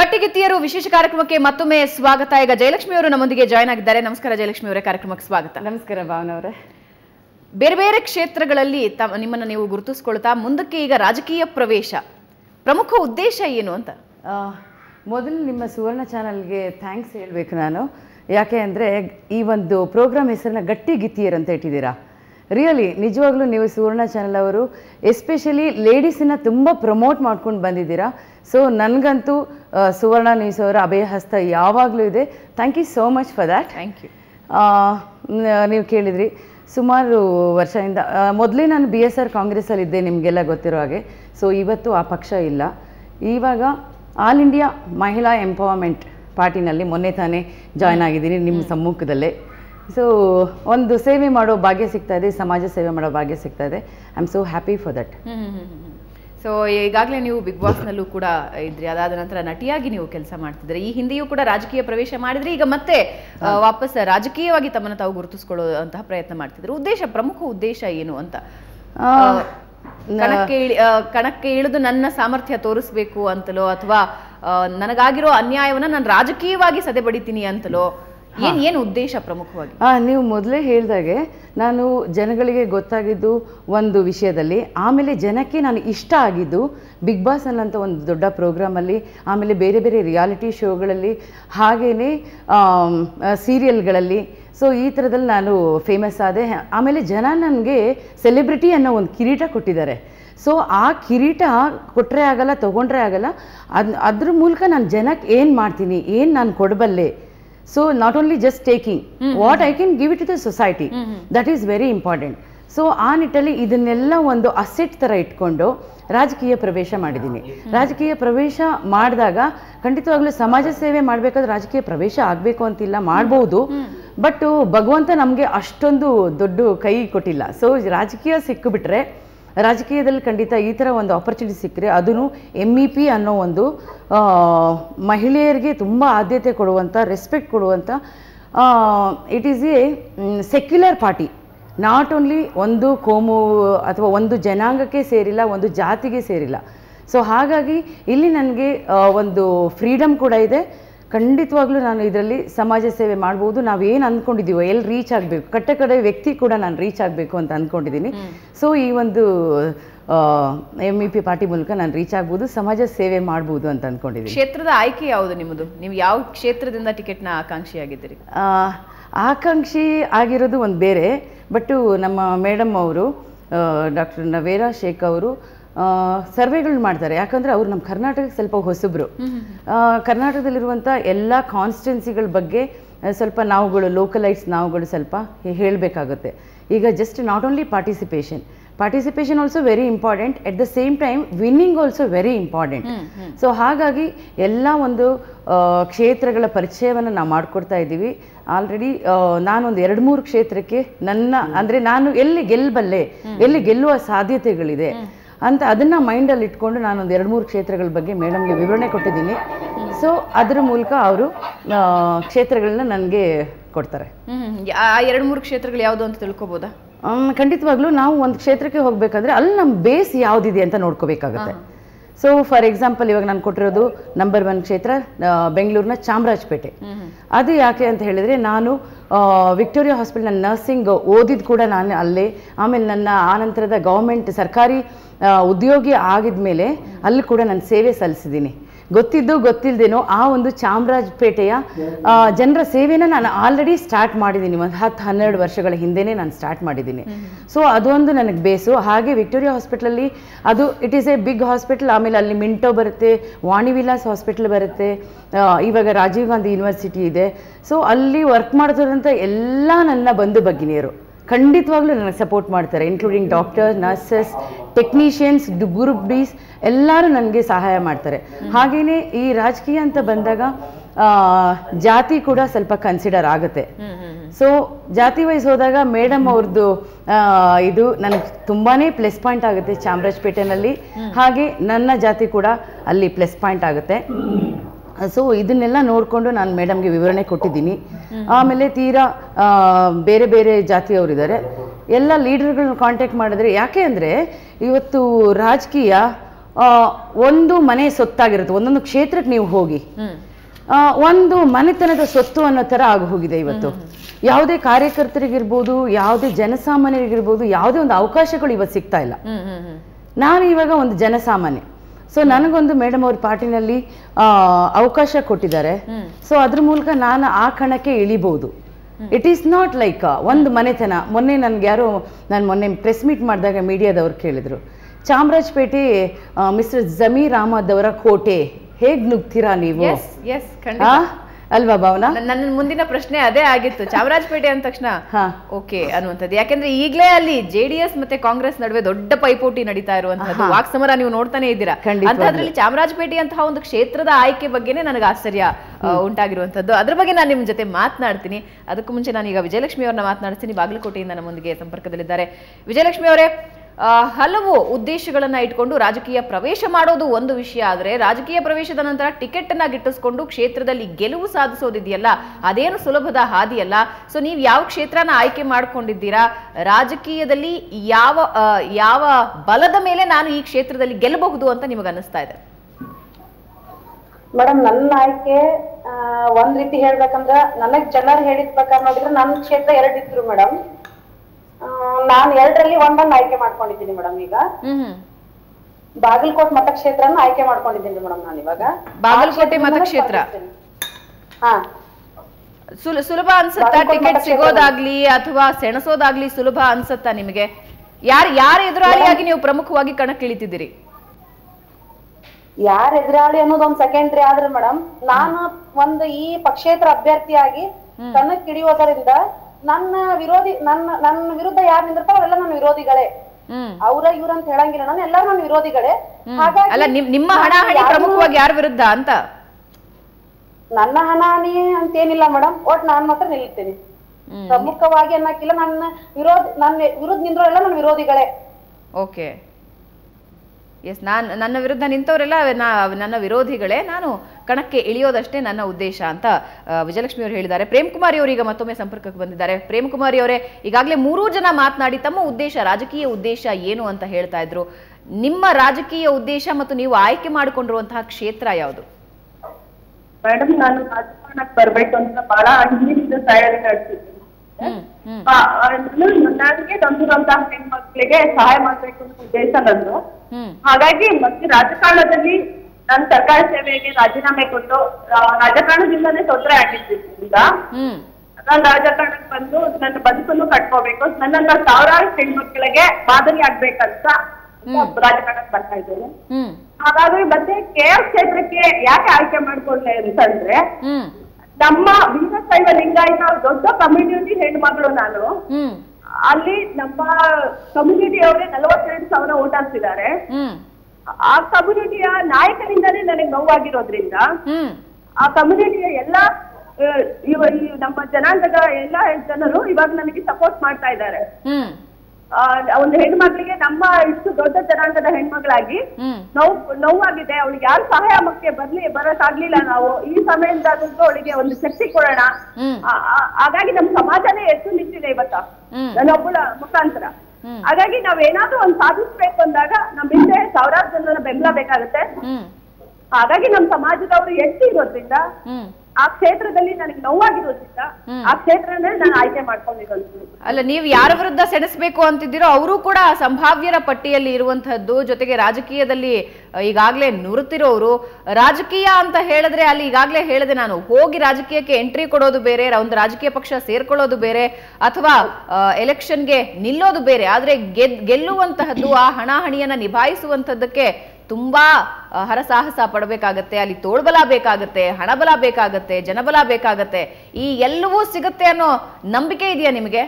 ಗಟ್ಟಿಗಿತ್ತಿಯರು ವಿಶೇಷ ಕಾರ್ಯಕ್ರಮಕ್ಕೆ ಮತ್ತೊಮ್ಮೆ ಸ್ವಾಗತ ಈಗ ಜಯಲಕ್ಷ್ಮಿ ಅವರು ನಮ್ಮೊಂದಿಗೆ ಜಾಯ್ನ್ ಆಗಿದ್ದಾರೆ ನಮಸ್ಕಾರ ಜಯಲಕ್ಷ್ಮಿ ಅವರೇ ಕಾರ್ಯಕ್ರಮಕ್ಕೆ ಸ್ವಾಗತ ನಮಸ್ಕಾರ ಭಾವನವ್ರೆ ಬೇರೆ ಬೇರೆ ಕ್ಷೇತ್ರಗಳಲ್ಲಿ ತಮ್ಮ ನಿಮ್ಮನ್ನು ನೀವು ಗುರುತಿಸ್ಕೊಳ್ತಾ ಮುಂದಕ್ಕೆ ಈಗ ರಾಜಕೀಯ ಪ್ರವೇಶ ಪ್ರಮುಖ ಉದ್ದೇಶ ಏನು ಅಂತ ಆ, ಮೊದಲು ನಿಮ್ಮ ಸುವರ್ಣ ಚಾನಲ್ಗೆ ಥ್ಯಾಂಕ್ಸ್ ಹೇಳಬೇಕು ನಾನು ಯಾಕೆ ಅಂದರೆ ಈ ಒಂದು ಪ್ರೋಗ್ರಾಮ್ ಹೆಸರನ್ನ ಗಟ್ಟಿ ಗಿತ್ತಿಯರ್ ಅಂತ ಇಟ್ಟಿದ್ದೀರಾ ರಿಯಲಿ ನಿಜವಾಗ್ಲೂ ನೀವು ಸುವರ್ಣ ಚಾನಲ್ ಅವರು ಎಸ್ಪೆಷಲಿ ಲೇಡೀಸನ್ನ ತುಂಬ ಪ್ರಮೋಟ್ ಮಾಡ್ಕೊಂಡು ಬಂದಿದ್ದೀರಾ ಸೊ ನನಗಂತೂ ಆ, ಸುವರ್ಣ ನ್ಯೂಸ್ ಅವರ ಅಭಯ ಹಸ್ತ ಯಾವಾಗಲೂ ಇದೆ thank you so much for that thank you ಆ, ನ- ನೀವು ಕೇಳಿದ್ರಿ ಸುಮಾರು ವರ್ಷದಿಂದ ಮೊದಲೇ ನಾನು ಬಿ ಎಸ್ ಆರ್ ಕಾಂಗ್ರೆಸ್ಸಲ್ಲಿದ್ದೆ ನಿಮಗೆಲ್ಲ ಗೊತ್ತಿರೋ ಹಾಗೆ ಸೊ ಇವತ್ತು ಆ ಪಕ್ಷ ಇಲ್ಲ ಇವಾಗ ಆಲ್ ಇಂಡಿಯಾ ಮಹಿಳಾ ಎಂಪವರ್ಮೆಂಟ್ ಪಾರ್ಟಿನಲ್ಲಿ ಮೊನ್ನೆ ತಾನೇ ಜಾಯ್ನ್ ಆಗಿದ್ದೀನಿ ನಿಮ್ಮ ಸಮ್ಮುಖದಲ್ಲೇ ಸೊ ಒಂದು ಸೇವೆ ಮಾಡೋ ಭಾಗ್ಯ ಸಿಗ್ತಾ ಇದೆ ಸಮಾಜ ಸೇವೆ ಮಾಡೋ ಭಾಗ್ಯ ಸಿಗ್ತಾ ಇದೆ I am so happy for that so ಈಗಾಗಲೇ ನೀವು ಬಿಗ್ ಬಾಸ್ನಲ್ಲೂ ಕೂಡ ಇದ್ರಿ ಅದಾದ ನಂತರ ನಟಿಯಾಗಿ ನೀವು ಕೆಲಸ ಮಾಡ್ತಿದ್ರಿ ಈ ಹಿಂದೆಯೂ ಕೂಡ ರಾಜಕೀಯ ಪ್ರವೇಶ ಮಾಡಿದ್ರೆ ಈಗ ಮತ್ತೆ ಆ, ವಾಪಸ್ ರಾಜಕೀಯವಾಗಿ ತಮ್ಮನ್ನು ತಾವು ಗುರುತಿಸ್ಕೊಳ್ಳುವಂತಹ ಪ್ರಯತ್ನ ಮಾಡ್ತಿದ್ರು ಉದ್ದೇಶ ಪ್ರಮುಖ ಉದ್ದೇಶ ಏನು ಅಂತ ಕಣಕ್ಕೆ ಇಳಿ ಆ, ಕಣಕ್ಕೆ ಇಳಿದು ನನ್ನ ಸಾಮರ್ಥ್ಯ ತೋರಿಸ್ಬೇಕು ಅಂತಲೋ ಅಥವಾ ಆ, ನನಗಾಗಿರೋ ಅನ್ಯಾಯವನ್ನ ನಾನು ರಾಜಕೀಯವಾಗಿ ಸದೆ ಬಡಿತೀನಿ ಅಂತಲೋ ಏನ್ ಏನು ಉದ್ದೇಶ ಪ್ರಮುಖವಾಗಿ ಆ, ನೀವು ಮೊದಲೇ ಹೇಳಿದಾಗೆ ನಾನು ಜನಗಳಿಗೆ ಗೊತ್ತಾಗಿದ್ದು ಒಂದು ವಿಷಯದಲ್ಲಿ ಆಮೇಲೆ ಜನಕ್ಕೆ ನಾನು ಇಷ್ಟ ಆಗಿದ್ದು ಬಿಗ್ ಬಾಸ್ ಅನ್ನೋಂಥ ಒಂದು ದೊಡ್ಡ ಪ್ರೋಗ್ರಾಮಲ್ಲಿ ಆಮೇಲೆ ಬೇರೆ ಬೇರೆ ರಿಯಾಲಿಟಿ ಶೋಗಳಲ್ಲಿ ಹಾಗೆಯೇ ಸೀರಿಯಲ್ಗಳಲ್ಲಿ ಸೊ ಈ ಥರದಲ್ಲಿ ನಾನು ಫೇಮಸ್ ಆದೆ ಆಮೇಲೆ ಜನ ನನಗೆ ಸೆಲೆಬ್ರಿಟಿ ಅನ್ನೋ ಒಂದು ಕಿರೀಟ ಕೊಟ್ಟಿದ್ದಾರೆ ಸೊ ಆ ಕಿರೀಟ ಕೊಟ್ಟರೆ ಆಗಲ್ಲ ತೊಗೊಂಡ್ರೆ ಆಗಲ್ಲ ಅದ್ ಅದ್ರ ಮೂಲಕ ನಾನು ಜನಕ್ಕೆ ಏನು ಮಾಡ್ತೀನಿ ಏನು ನಾನು ಕೊಡಬಲ್ಲೆ so not only just taking what I can give it to the society that is very important so ಆ ನಿಟ್ಟಲ್ಲಿ ಇದನ್ನೆಲ್ಲ ಒಂದು ಅಸೆಟ್ ಥರ ಇಟ್ಕೊಂಡು ರಾಜಕೀಯ ಪ್ರವೇಶ ಮಾಡಿದ್ದೀನಿ ರಾಜಕೀಯ ಪ್ರವೇಶ ಮಾಡಿದಾಗ ಖಂಡಿತವಾಗ್ಲೂ ಸಮಾಜ ಸೇವೆ ಮಾಡಬೇಕಾದ್ರೆ ರಾಜಕೀಯ ಪ್ರವೇಶ ಆಗಬೇಕು ಅಂತಿಲ್ಲ ಮಾಡ್ಬೋದು ಬಟ್ ಭಗವಂತ ನಮಗೆ ಅಷ್ಟೊಂದು ದೊಡ್ಡ ಕೈ ಕೊಟ್ಟಿಲ್ಲ ಸೊ ರಾಜಕೀಯ ಸಿಕ್ಕಿಬಿಟ್ರೆ ರಾಜಕೀಯದಲ್ಲಿ ಖಂಡಿತ ಈ ಥರ ಒಂದು ಆಪರ್ಚುನಿಟಿ ಸಿಕ್ಕರೆ ಅದನ್ನು ಎಮ್ ಇ ಪಿ ಅನ್ನೋ ಒಂದು ಆ, ಮಹಿಳೆಯರಿಗೆ ತುಂಬ ಆದ್ಯತೆ ಕೊಡುವಂಥ ರೆಸ್ಪೆಕ್ಟ್ ಕೊಡುವಂಥ it is a secular party not only ಒಂದು ಕೋಮು ಅಥವಾ ಒಂದು ಜನಾಂಗಕ್ಕೆ ಸೇರಿಲ್ಲ ಒಂದು ಜಾತಿಗೆ ಸೇರಿಲ್ಲ ಸೊ ಹಾಗಾಗಿ ಇಲ್ಲಿ ನನಗೆ ಒಂದು ಫ್ರೀಡಮ್ ಕೂಡ ಇದೆ ಖಂಡಿತವಾಗ್ಲೂ ನಾನು ಇದರಲ್ಲಿ ಸಮಾಜ ಸೇವೆ ಮಾಡ್ಬೋದು ನಾವೇನು ಅಂದ್ಕೊಂಡಿದ್ದೀವೋ ಎಲ್ಲಿ ರೀಚ್ ಆಗಬೇಕು ಕಟ್ಟ ಕಡೆ ವ್ಯಕ್ತಿ ಕೂಡ ನಾನು ರೀಚ್ ಆಗಬೇಕು ಅಂತ ಅಂದ್ಕೊಂಡಿದ್ದೀನಿ ಸೊ ಈ ಒಂದು ಎಮ್ ಇ ಪಿ ಪಾರ್ಟಿ ಮೂಲಕ ನಾನು ರೀಚ್ ಆಗ್ಬೋದು ಸಮಾಜ ಸೇವೆ ಮಾಡ್ಬೋದು ಅಂತ ಅಂದ್ಕೊಂಡಿದ್ದೀನಿ ಕ್ಷೇತ್ರದ ಆಯ್ಕೆ ಯಾವುದು ನಿಮ್ಮದು ನೀವು ಯಾವ ಕ್ಷೇತ್ರದಿಂದ ಟಿಕೆಟ್ನ ಆಕಾಂಕ್ಷಿಯಾಗಿದ್ದೀರಿ ಆ, ಆಕಾಂಕ್ಷಿ ಆಗಿರೋದು ಒಂದು ಬೇರೆ ಬಟ್ಟು ನಮ್ಮ ಮೇಡಮ್ ಅವರು ಡಾಕ್ಟರ್ ನವೇರಾ ಶೇಖ್ ಅವರು ಸರ್ವೆಗಳು ಮಾಡ್ತಾರೆ ಯಾಕಂದರೆ ಅವರು ನಮ್ಮ ಕರ್ನಾಟಕಕ್ಕೆ ಸ್ವಲ್ಪ ಹೊಸಬ್ರು ಆ, ಕರ್ನಾಟಕದಲ್ಲಿರುವಂಥ ಎಲ್ಲ ಕಾನ್ಸ್ಟಿಟ್ಯುನ್ಸಿಗಳ ಬಗ್ಗೆ ಆ, ಸ್ವಲ್ಪ ನಾವುಗಳು ಲೋಕಲೈಟ್ಸ್ ನಾವುಗಳು ಸ್ವಲ್ಪ ಹೇಳಬೇಕಾಗುತ್ತೆ ಈಗ just not only participation participation also very important at the same time winning also very important so ಹಾಗಾಗಿ ಎಲ್ಲ ಒಂದು ಆ, ಕ್ಷೇತ್ರಗಳ ಪರಿಚಯವನ್ನು ನಾವು ಮಾಡಿಕೊಡ್ತಾ ಇದ್ದೀವಿ ಆಲ್ರೆಡಿ ನಾನೊಂದು ಎರಡು ಮೂರು ಕ್ಷೇತ್ರಕ್ಕೆ ನನ್ನ ಅಂದರೆ ನಾನು ಎಲ್ಲಿ ಗೆಲ್ಲಬಲ್ಲೆ ಎಲ್ಲಿ ಗೆಲ್ಲುವ ಸಾಧ್ಯತೆಗಳಿದೆ ಅಂತ ಅದನ್ನು ಮೈಂಡಲ್ಲಿ ಇಟ್ಕೊಂಡು ನಾನೊಂದು ಎರಡು ಮೂರು ಕ್ಷೇತ್ರಗಳ ಬಗ್ಗೆ ಮೇಡಮ್ಗೆ ವಿವರಣೆ ಕೊಟ್ಟಿದ್ದೀನಿ ಸೊ ಅದರ ಮೂಲಕ ಅವರು ಕ್ಷೇತ್ರಗಳನ್ನ ನನಗೆ ಕೊಡ್ತಾರೆ ಹ್ಮ್ ಆ ಎರಡು ಮೂರು ಕ್ಷೇತ್ರಗಳು ಯಾವುದು ಅಂತ ತಿಳ್ಕೊಬೋದಾ ಆಮ್, ಖಂಡಿತವಾಗ್ಲೂ ನಾವು ಒಂದು ಕ್ಷೇತ್ರಕ್ಕೆ ಹೋಗ್ಬೇಕಾದ್ರೆ ಅಲ್ಲಿ ನಮ್ಮ ಬೇಸ್ ಯಾವುದಿದೆ ಅಂತ ನೋಡ್ಕೋಬೇಕಾಗತ್ತೆ ಸೊ ಫಾರ್ ಎಕ್ಸಾಂಪಲ್ ಇವಾಗ ನಾನು ಕೊಟ್ಟಿರೋದು ನಂಬರ್ ಒನ್ ಕ್ಷೇತ್ರ ಆ, ಬೆಂಗಳೂರಿನ ಚಾಮರಾಜಪೇಟೆ ಅದು ಯಾಕೆ ಅಂತ ಹೇಳಿದ್ರೆ ನಾನು ಆ, ವಿಕ್ಟೋರಿಯಾ ಹಾಸ್ಪಿಟಲ್ ನನ್ನ ನರ್ಸಿಂಗ್ ಓದಿದ್ದು ಕೂಡ ನಾನು ಅಲ್ಲೇ ಆಮೇಲೆ ನನ್ನ ಆನಂತರದ ಗೌರ್ಮೆಂಟ್ ಸರ್ಕಾರಿ ಆ, ಉದ್ಯೋಗಿ ಆಗಿದ್ಮೇಲೆ ಅಲ್ಲಿ ಕೂಡ ನಾನು ಸೇವೆ ಸಲ್ಲಿಸಿದ್ದೀನಿ ಗೊತ್ತಿದ್ದು ಗೊತ್ತಿಲ್ಲದೇನೋ ಆ ಒಂದು ಚಾಮರಾಜಪೇಟೆಯ ಆ, ಜನರ ಸೇವೆನ ನಾನು ಆಲ್ರೆಡಿ ಸ್ಟಾರ್ಟ್ ಮಾಡಿದ್ದೀನಿ ಒಂದು ಹತ್ತು ಹನ್ನೆರಡು ವರ್ಷಗಳ ಹಿಂದೆನೇ ನಾನು ಸ್ಟಾರ್ಟ್ ಮಾಡಿದ್ದೀನಿ ಸೊ ಅದೊಂದು ನನಗೆ ಬೇಸು ಹಾಗೆ ವಿಕ್ಟೋರಿಯಾ ಹಾಸ್ಪಿಟ್ಲಲ್ಲಿ ಅದು it is a big hospital ಆಮೇಲೆ ಅಲ್ಲಿ ಮಿಂಟೋ ಬರುತ್ತೆ ವಾಣಿ ವಿಲಾಸ್ ಹಾಸ್ಪಿಟಲ್ ಬರುತ್ತೆ ಆ, ಇವಾಗ ರಾಜೀವ್ ಗಾಂಧಿ ಯೂನಿವರ್ಸಿಟಿ ಇದೆ ಸೊ ಅಲ್ಲಿ ವರ್ಕ್ ಮಾಡ್ತಿರೋಂಥ ಎಲ್ಲ ನನ್ನ ಬಂಧು ಭಗಿನಿಯರು ಖಂಡಿತವಾಗ್ಲೂ ನನಗೆ ಸಪೋರ್ಟ್ ಮಾಡ್ತಾರೆ including doctor nurses technicians group D's ಎಲ್ಲರೂ ನನಗೆ ಸಹಾಯ ಮಾಡ್ತಾರೆ ಹಾಗೆಯೇ ಈ ರಾಜಕೀಯ ಅಂತ ಬಂದಾಗ ಆ, ಜಾತಿ ಕೂಡ ಸ್ವಲ್ಪ ಕನ್ಸಿಡರ್ ಆಗುತ್ತೆ ಸೊ ಜಾತಿ ವೈಸ್ ಹೋದಾಗ ಮೇಡಮ್ ಅವ್ರದ್ದು ಆ, ಇದು ನನಗೆ ತುಂಬಾನೇ ಪ್ಲಸ್ ಪಾಯಿಂಟ್ ಆಗುತ್ತೆ ಚಾಮರಾಜಪೇಟೆನಲ್ಲಿ ಹಾಗೆ ನನ್ನ ಜಾತಿ ಕೂಡ ಅಲ್ಲಿ ಪ್ಲಸ್ ಪಾಯಿಂಟ್ ಆಗುತ್ತೆ ಸೊ ಇದನ್ನೆಲ್ಲ ನೋಡಿಕೊಂಡು ನಾನು ಮೇಡಮ್ಗೆ ವಿವರಣೆ ಕೊಟ್ಟಿದ್ದೀನಿ ಆಮೇಲೆ ತೀರಾ ಆ, ಬೇರೆ ಬೇರೆ ಜಾತಿಯವರಿದ್ದಾರೆ ಎಲ್ಲ ಲೀಡರ್ಗಳನ್ನ ಕಾಂಟ್ಯಾಕ್ಟ್ ಮಾಡಿದ್ರೆ ಯಾಕೆ ಅಂದರೆ ಇವತ್ತು ರಾಜಕೀಯ ಆ, ಒಂದು ಮನೆ ಸೊತ್ತಾಗಿರುತ್ತೆ ಒಂದೊಂದು ಕ್ಷೇತ್ರಕ್ಕೆ ನೀವು ಹೋಗಿ ಹ್ಮ್ ಆ, ಒಂದು ಮನೆತನದ ಸ್ವತ್ತು ಅನ್ನೋ ತರ ಆಗಿ ಹೋಗಿದೆ ಇವತ್ತು ಯಾವುದೇ ಕಾರ್ಯಕರ್ತರಿಗಿರ್ಬೋದು ಯಾವುದೇ ಜನಸಾಮಾನ್ಯರಿಗಿರ್ಬೋದು ಯಾವುದೇ ಒಂದು ಅವಕಾಶಗಳು ಇವತ್ತು ಸಿಗ್ತಾ ಇಲ್ಲ ಹ್ಮ್ ಹ್ಮ್ ಹ್ಮ್ ನಾನು ಇವಾಗ ಒಂದು ಜನಸಾಮಾನ್ಯ ಸೊ ನನಗೊಂದು ಮೇಡಮ್ ಅವ್ರ ಪಾರ್ಟಿನಲ್ಲಿ ಆ, ಅವಕಾಶ ಕೊಟ್ಟಿದ್ದಾರೆ ಹ್ಮ್. ಸೊ ಅದ್ರ ಮೂಲಕ ನಾನು ಆ ಕಣಕ್ಕೆ ಇಳಿಬಹುದು ಇಟ್ ಈಸ್ ನಾಟ್ ಲೈಕ್ ಒಂದು ಮನೆತನ ಮೊನ್ನೆ ನನ್ಗೆ ಯಾರೋ ನಾನು ಮೊನ್ನೆ ಪ್ರೆಸ್ ಮೀಟ್ ಮಾಡಿದಾಗ ಮೀಡಿಯಾದವ್ರು ಕೇಳಿದ್ರು ಚಾಮರಾಜಪೇಟೆ ಮಿಸ್ಟರ್ ಜಮೀರ್ ಅಹಮದ್ ಅವರ ಕೋಟೆ ಹೇಗ್ ನುಗ್ತೀರಾ ನೀವು ಎಸ್ ಎಸ್ ಖಂಡಿತ ಆ? ಅಲ್ವಾ ಭಾವನಾ ನನ್ನ ನನ್ನ ಮುಂದಿನ ಪ್ರಶ್ನೆ ಅದೇ ಆಗಿತ್ತು ಚಾಮರಾಜಪೇಟೆ ಅಂದ ತಕ್ಷಣ ಹಾ ಓಕೆ ಅನ್ನುವಂಥದ್ದು ಯಾಕಂದ್ರೆ ಈಗಲೇ ಅಲ್ಲಿ ಜೆಡಿಎಸ್ ಮತ್ತೆ ಕಾಂಗ್ರೆಸ್ ನಡುವೆ ದೊಡ್ಡ ಪೈಪೋಟಿ ನಡೀತಾ ಇರುವಂತಹದ್ದು ವಾಕ್ಸಮರ ನೀವು ನೋಡ್ತಾನೆ ಇದ್ದೀರಾ ಖಂಡಿತವಾಗ್ಲೂ. ಅಂತದ್ರಲ್ಲಿ ಚಾಮರಾಜಪೇಟೆ ಅಂತಹ ಒಂದು ಕ್ಷೇತ್ರದ ಆಯ್ಕೆ ಬಗ್ಗೆನೇ ನನಗೆ ಆಶ್ಚರ್ಯ ಆ, ಉಂಟಾಗಿರುವಂತದ್ದು ಅದ್ರ ಬಗ್ಗೆ ನಾನು ನಿಮ್ ಜೊತೆ ಮಾತನಾಡ್ತೀನಿ ಅದಕ್ಕೂ ಮುಂಚೆ ನಾನು ಈಗ ವಿಜಯಲಕ್ಷ್ಮಿ ಅವ್ರನ್ನ ಮಾತನಾಡ್ತೀನಿ ಬಾಗಲಕೋಟೆಯಿಂದ ನಮ್ಮೊಂದಿಗೆ ಸಂಪರ್ಕದಲ್ಲಿದ್ದಾರೆ ವಿಜಯಲಕ್ಷ್ಮಿ ಅವರೇ ಆ, ಹಲವು ಉದ್ದೇಶಗಳನ್ನ ಇಟ್ಕೊಂಡು ರಾಜಕೀಯ ಪ್ರವೇಶ ಮಾಡೋದು ಒಂದು ವಿಷಯ ಆದ್ರೆ ರಾಜಕೀಯ ಪ್ರವೇಶದ ನಂತರ ಟಿಕೆಟ್ ಅನ್ನ ಗಿಟ್ಟಿಸ್ಕೊಂಡು ಕ್ಷೇತ್ರದಲ್ಲಿ ಗೆಲುವು ಸಾಧಿಸೋದಿದೆಯಲ್ಲ ಅದೇನು ಸುಲಭದ ಹಾದಿಯಲ್ಲ ಸೊ ನೀವು ಯಾವ ಕ್ಷೇತ್ರನ ಆಯ್ಕೆ ಮಾಡ್ಕೊಂಡಿದ್ದೀರಾ ರಾಜಕೀಯದಲ್ಲಿ ಯಾವ ಆ, ಯಾವ ಬಲದ ಮೇಲೆ ನಾನು ಈ ಕ್ಷೇತ್ರದಲ್ಲಿ ಗೆಲ್ಲಬಹುದು ಅಂತ ನಿಮಗೆ ಅನಿಸ್ತಾ ಇದೆ ಮೇಡಮ್ ನನ್ನ ಆಯ್ಕೆ ಆ, ಒಂದ್ ರೀತಿ ಹೇಳ್ಬೇಕಂದ್ರ ನನಗ್ ಜನರು ಹೇಳಿದ ಪ್ರಕಾರ ನೋಡಿದ್ರೆ ನನ್ನ ಕ್ಷೇತ್ರ ಎರಡ್ ಇದ್ರು ಮೇಡಮ್ ನಾನ್ ಎರಡರಲ್ಲಿ ಒಂದನ್ನ ಆಯ್ಕೆ ಮಾಡ್ಕೊಂಡಿದ್ದೀನಿ ಮೇಡಮ್ ಈಗ ಹ್ಮ್ ಹ್ಮ್ ಬಾಗಲಕೋಟ್ ಮತಕ್ಷೇತ್ರನ ಆಯ್ಕೆ ಮಾಡ್ಕೊಂಡಿದ್ದೀನಿ ಮೇಡಮ್ ನಾನು ಇವಾಗ ಬಾಗಲಕೋಟೆ ಮತಕ್ಷೇತ್ರ ಹಾ ಸುಲ- ಸುಲಭ ಅನ್ಸುತ್ತಾ ಬಾಗಲಕೋಟೆ ಟಿಕೆಟ್ ಮತಕ್ಷೇತ್ರ. ಸಿಗೋದಾಗ್ಲಿ ಅಥವಾ ಸೆಣಸೋದಾಗ್ಲಿ ಸುಲಭ ಅನ್ಸುತ್ತಾ ನಿಮಗೆ ಯಾರ್ ಯಾರ ಎದುರಾಳಿಯಾಗಿ ನೀವು ಪ್ರಮುಖವಾಗಿ ಕಣಕ್ಕಿಳಿತಿದ್ದೀರಿ ಯಾರ್ ಎದುರಾಳಿ ಅನ್ನೋದು ಒಂದ್ ಸೆಕೆಂಡ್ರಿ ಆದ್ರೆ ಮೇಡಮ್ ನಾನು ಒಂದು ಈ ಪಕ್ಷೇತರ ಅಭ್ಯರ್ಥಿಯಾಗಿ ಕನ್ನಕ್ ಹಿಡಿಯೋದರಿಂದ ನನ್ನ ವಿರೋಧಿ ನನ್ನ ನನ್ನ ವಿರುದ್ಧ ಯಾರು ನಿಂದಿರ್ತಾರ ಅವರೆಲ್ಲ ನನ್ನ ವಿರೋಧಿಗಳೇ ಹ್ಮ್ ಅವ್ರ ಇವ್ರ ಅಂತ ಹೇಳಂಗಿಲ್ಲ ನಾನು ಎಲ್ಲರೂ ನನ್ನ ವಿರೋಧಿಗಳೇ ಹ್ಮ್. ಹಾಗಾಗಿ ಅಲ್ಲ ನಿಮ್ ನಿಮ್ಮ ನಾನು ಹಣಾಹಣಿ ಯಾರ್ನೂ- ಪ್ರಮುಖವಾಗಿ ಯಾರ ವಿರುದ್ಧ ಅಂತ ನನ್ನ ಹಣಾಹಣಿ ಅಂತ ಏನಿಲ್ಲ ಮೇಡಮ್ ಒಟ್ ನಾನ್ ಮಾತ್ರ ನಿಲ್ತೀನಿ ಹ್ಮ್. ಪ್ರಮುಖವಾಗಿ ಅನ್ನಕ್ಕಿಲ್ಲ ನನ್ನ ವಿರೋಧ ನನ್ನ ವಿರುದ್ಧ ನಿಂದ್ರೋರೆಲ್ಲ ನನ್ನ ವಿರೋಧಿಗಳೇ ಓಕೆ ಎಸ್ ನಾನು ನನ್ನ ವಿರುದ್ಧ ನಿಂತವರೆಲ್ಲ ನಾ- ನನ್ನ ವಿರೋಧಿಗಳೇ ನಾನು ಕಣಕ್ಕೆ ಇಳಿಯೋದಷ್ಟೇ ನನ್ನ ಉದ್ದೇಶ ಅಂತ ಆ, ವಿಜಯಲಕ್ಷ್ಮಿ ಅವರು ಹೇಳಿದ್ದಾರೆ ಪ್ರೇಮ್ ಕುಮಾರಿ ಅವರು ಈಗ ಮತ್ತೊಮ್ಮೆ ಸಂಪರ್ಕಕ್ಕೆ ಬಂದಿದ್ದಾರೆ ಪ್ರೇಮ್ ಕುಮಾರಿ ಅವರೇ ಈಗಾಗಲೇ ಮೂರೂ ಜನ ಮಾತನಾಡಿ ತಮ್ಮ ಉದ್ದೇಶ ರಾಜಕೀಯ ಉದ್ದೇಶ ಏನು ಅಂತ ಹೇಳ್ತಾ ಇದ್ರು ನಿಮ್ಮ ರಾಜಕೀಯ ಉದ್ದೇಶ ಮತ್ತು ನೀವು ಆಯ್ಕೆ ಮಾಡಿಕೊಂಡಿರುವಂತಹ ಕ್ಷೇತ್ರ ಯಾವುದು ಮೇಡಮ್ ನಾನು ರಾಜಕಾರಣಕ್ಕೆ ಬರ್ಬೇಕು ಅಂತ ಬಹಳ ಹಿಂದಿನಿಂದ ತಯಾರಿ ನಡೆಸಿದ್ದೀನಿ ಹ್ಮ್ ಹ್ಮ್ ನನಗೆ ನಂಬಿರುವಂತಹ ಹೆಣ್ಮಕ್ಳಿಗೆ ಸಹಾಯ ಮಾಡ್ಬೇಕು ಅನ್ನೋ ಉದ್ದೇಶ ನಂದು ಹ್ಮ್ ಹಾಗಾಗಿ ಮತ್ತೆ ರಾಜಕಾರಣದಲ್ಲಿ ನಾನು ಸರ್ಕಾರಿ ಸೇವೆಗೆ ರಾಜೀನಾಮೆ ಕೊಟ್ಟು ಆ, ರಾಜಕಾರಣದಿಂದನೇ ತೊಂದರೆ ಆಗಿದ್ದರಿಂದ ಹ್ಮ್ ನಾನು ರಾಜಕಾರಣಕ್ಕೆ ಬಂದು ನನ್ನ ಬದುಕನ್ನು ಕಟ್ಕೋಬೇಕು ನನ್ನನ್ನ ಸಾವಿರಾರು ಹೆಣ್ಮಕ್ಳಿಗೆ ಮಾದರಿ ಆಗ್ಬೇಕಂತ ರಾಜಕಾರಣಕ್ಕೆ ಬರ್ತಾ ಇದ್ದೇನೆ ಹ್ಮ್ ಹಾಗಾಗಿ ಮತ್ತೆ ಕೆ ಎಫ್ ಕ್ಷೇತ್ರಕ್ಕೆ ಯಾಕೆ ಆಯ್ಕೆ ಮಾಡ್ಕೊಂಡೆ ಅಂತಂದ್ರೆ ಹ್ಮ್ ನಮ್ಮ ವೀರಶೈವ ಲಿಂಗಾಯತ ದೊಡ್ಡ ಕಮ್ಯುನಿಟಿ ಹೆಣ್ಮಗಳು ನಾನು ಹ್ಮ್ ಅಲ್ಲಿ ನಮ್ಮ ಕಮ್ಯುನಿಟಿಯವರೇ ನಲವತ್ತೆರಡು ಸಾವಿರ ಓಟ್ ಹಾಕ್ತಿದ್ದಾರೆ ಹ್ಮ್ ಆ ಕಮ್ಯುನಿಟಿಯ ನಾಯಕರಿಂದನೇ ನನಗೆ ನೋವಾಗಿರೋದ್ರಿಂದ ಹ್ಮ್ ಆ ಕಮ್ಯುನಿಟಿಯ ಎಲ್ಲ ಆ, ಇವ ಈ ನಮ್ಮ ಜನಾಂಗದ ಎಲ್ಲ ಜನರು ಇವಾಗ ನನಗೆ ಸಪೋರ್ಟ್ ಮಾಡ್ತಾ ಇದ್ದಾರೆ ಹ್ಮ್ ಆ, ಒಂದು ಹೆಣ್ಮಕ್ಳಿಗೆ ನಮ್ಮ ಇಷ್ಟು ದೊಡ್ಡ ಜನಾಂಗದ ಹೆಣ್ಮಗಳಾಗಿ ಹ್ಮ್ ನೋವು ನೋವಾಗಿದೆ ಅವಳಿಗೆ ಯಾರು ಸಹಾಯಕ್ಕೆ ಬರ್ಲಿ ಬರಕ್ಕಾಗ್ಲಿಲ್ಲ ನಾವು ಈ ಸಮಯದಾದ್ರೂ ಅವಳಿಗೆ ಒಂದು ಶಕ್ತಿ ಕೊಡೋಣ ಹ್ಮ್ ಆ- ಆ- ಹಾಗಾಗಿ ನಮ್ಮ ಸಮಾಜನೇ ಎದ್ದು ನಿಂತಿದೆ ಇವತ್ತ ಹ್ಮ್ ನನ್ನೊಬ್ಬಳ ಮುಖಾಂತರ ಹ್ಮ್. ಹಾಗಾಗಿ ನಾವ್ ಏನಾದ್ರೂ ಒಂದ್ ಸಾಧಿಸ್ಬೇಕು ಅಂದಾಗ ನಮ್ ಹಿಂದೆ ಸಾವಿರಾರು ಜನರ ಬೆಂಬಲ ಬೇಕಾಗುತ್ತೆ ಹ್ಮ್ ಹಾಗಾಗಿ ನಮ್ ಸಮಾಜದವರು ಎತ್ತಿ ಇರೋದ್ರಿಂದ ಹ್ಮ್ ಆ ಕ್ಷೇತ್ರದಲ್ಲಿ ನನಗೆ ನೋವಾಗಿರೋದ್ರಿಂದ ಹ್ಮ್. ಆ ಕ್ಷೇತ್ರನೇ ನಾನು ಆಯ್ಕೆ ಮಾಡ್ಕೊಂಡಿರೋದು ಅಲ್ಲ ನೀವು ಯಾರ ವಿರುದ್ಧ ಸೆಣಸಬೇಕು ಅಂತಿದ್ದೀರೋ ಅವರು ಕೂಡ ಸಂಭಾವ್ಯರ ಪಟ್ಟಿಯಲ್ಲಿ ಇರುವಂತಹದ್ದು ಜೊತೆಗೆ ರಾಜಕೀಯದಲ್ಲಿ ಅಹ್, ಈಗಾಗ್ಲೇ ನುರಿತಿರೋರು ರಾಜಕೀಯ ಅಂತ ಹೇಳಿದ್ರೆ ಅಲ್ಲಿ ಈಗಾಗ್ಲೇ ಹೇಳಿದೆ ನಾನು ಹೋಗಿ ರಾಜಕೀಯಕ್ಕೆ ಎಂಟ್ರಿ ಕೊಡೋದು ಬೇರೆ ಒಂದು ರಾಜಕೀಯ ಪಕ್ಷ ಸೇರ್ಕೊಳ್ಳೋದು ಬೇರೆ ಅಥವಾ ಎಲೆಕ್ಷನ್ಗೆ ನಿಲ್ಲೋದು ಬೇರೆ ಆದ್ರೆ ಗೆದ್ ಗೆಲ್ಲುವಂತಹದ್ದು ಆ ಹಣಾಹಣಿಯನ್ನ ನಿಭಾಯಿಸುವಂತದ್ದಕ್ಕೆ ತುಂಬಾ ಅಹ್, ಹರಸಾಹಸ ಪಡಬೇಕಾಗತ್ತೆ ಅಲ್ಲಿ ತೋಳ್ಬಲ ಬೇಕಾಗತ್ತೆ ಹಣಬಲ ಬೇಕಾಗತ್ತೆ ಜನಬಲ ಬೇಕಾಗತ್ತೆ ಈ ಎಲ್ಲವೂ ಸಿಗುತ್ತೆ ಅನ್ನೋ ನಂಬಿಕೆ ಇದೆಯಾ ನಿಮಗೆ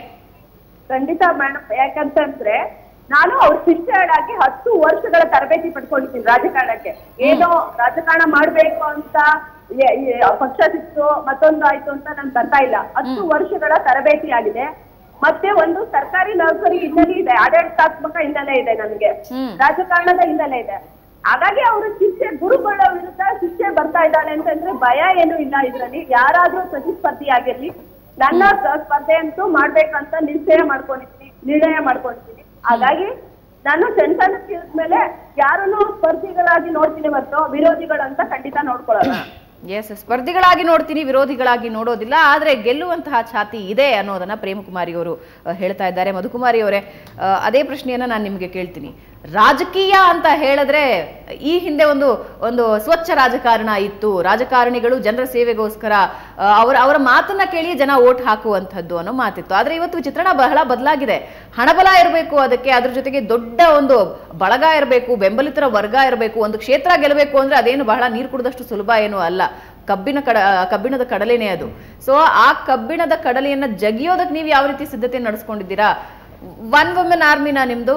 ಖಂಡಿತ ಮೇಡಮ್ ಯಾಕಂತಂದ್ರೆ ನಾನು ಅವ್ರ ಶಿಷ್ಯಳಾಗಿ ಹತ್ತು ವರ್ಷಗಳ ತರಬೇತಿ ಪಡ್ಕೊಂಡಿದ್ದೀನಿ ರಾಜಕಾರಣಕ್ಕೆ ಏನೋ ರಾಜಕಾರಣ ಮಾಡ್ಬೇಕು ಅಂತ ಎ- ಎ- ಪಕ್ಷ ಸಿಕ್ತು ಮತ್ತೊಂದು ಆಯ್ತು ಅಂತ ನನ್ ಬರ್ತಾ ಇಲ್ಲ ಹತ್ತು ವರ್ಷಗಳ ತರಬೇತಿ ಆಗಿದೆ ಮತ್ತೆ ಒಂದು ಸರ್ಕಾರಿ ನೌಕರಿ ಹಿನ್ನೆಲೆ ಇದೆ ಆಡಳಿತಾತ್ಮಕ ಹಿನ್ನೆಲೆ ಇದೆ ನನಗೆ ಹ್ಮ್. ರಾಜಕಾರಣದ ಹಿನ್ನೆಲೆ ಇದೆ ಹಾಗಾಗಿ ಅವರು ಶಿಕ್ಷೆ ಗುರುಗಳ ವಿರುದ್ಧ ಶಿಕ್ಷೆ ಬರ್ತಾ ಇದ್ದಾಳೆ ಅಂತಂದ್ರೆ ಭಯ ಏನು ಇಲ್ಲ ಇದ್ರಲ್ಲಿ ಯಾರಾದ್ರೂ ಪ್ರತಿಸ್ಪರ್ಧಿ ಆಗಿರ್ಲಿ ನನ್ನ ಸ- ಸ್ಪರ್ಧೆ ಅಂತೂ ಮಾಡ್ಬೇಕಂತ ನಿಶ್ಚಯ ಮಾಡ್ಕೊಂಡಿದ್ದೀನಿ ನಿರ್ಣಯ ಮಾಡ್ಕೊಂಡಿದ್ದೀನಿ ಹಾಗಾಗಿ ನಾನು ಸೆನ್ಸಸ್ ಮೇಲೆ ಯಾರನ್ನು ಸ್ಪರ್ಧಿಗಳಾಗಿ ನೋಡ್ತೀನಿ ಹೊರತು ವಿರೋಧಿಗಳಂತ ಖಂಡಿತ ನೋಡ್ಕೊಳ್ಳಲ್ಲ ಎಸ್ ಸ್ಪರ್ಧಿಗಳಾಗಿ ನೋಡ್ತೀನಿ ವಿರೋಧಿಗಳಾಗಿ ನೋಡೋದಿಲ್ಲ ಆದ್ರೆ ಗೆಲ್ಲುವಂತಹ ಛಾತಿ ಇದೆ ಅನ್ನೋದನ್ನ ಪ್ರೇಮಕುಮಾರಿ ಅವರು ಆ, ಹೇಳ್ತಾ ಇದ್ದಾರೆ ಮಧುಕುಮಾರಿ ಅವರೇ ಆ, ಅದೇ ಪ್ರಶ್ನೆಯನ್ನ ನಾನು ನಿಮಗೆ ಕೇಳ್ತೀನಿ ರಾಜಕೀಯ ಅಂತ ಹೇಳಿದ್ರೆ ಈ ಹಿಂದೆ ಒಂದು ಒಂದು ಸ್ವಚ್ಛ ರಾಜಕಾರಣ ಇತ್ತು ರಾಜಕಾರಣಿಗಳು ಜನರ ಸೇವೆಗೋಸ್ಕರ ಆ, ಅವರ ಅವರ ಮಾತನ್ನ ಕೇಳಿ ಜನ ಓಟ್ ಹಾಕುವಂಥದ್ದು ಅನ್ನೋ ಮಾತಿತ್ತು ಆದ್ರೆ ಇವತ್ತು ಚಿತ್ರಣ ಬಹಳ ಬದಲಾಗಿದೆ ಹಣಬಲ ಇರಬೇಕು ಅದಕ್ಕೆ ಅದ್ರ ಜೊತೆಗೆ ದೊಡ್ಡ ಒಂದು ಬಳಗ ಇರಬೇಕು ಬೆಂಬಲಿತರ ವರ್ಗ ಇರಬೇಕು ಒಂದು ಕ್ಷೇತ್ರ ಗೆಲ್ಲಬೇಕು ಅಂದ್ರೆ ಅದೇನು ಬಹಳ ನೀರು ಕುಡಿದಷ್ಟು ಸುಲಭ ಏನು ಅಲ್ಲ ಕಬ್ಬಿನ ಕಡ ಕಬ್ಬಿಣದ ಕಡಲೆನೇ ಅದು ಸೊ ಆ ಕಬ್ಬಿಣದ ಕಡಲೆಯನ್ನ ಜಗಿಯೋದಕ್ಕೆ ನೀವು ಯಾವ ರೀತಿ ಸಿದ್ಧತೆ ನಡೆಸ್ಕೊಂಡಿದ್ದೀರಾ ಒನ್ ವುಮೆನ್ ಆರ್ಮಿನ ನಿಮ್ದು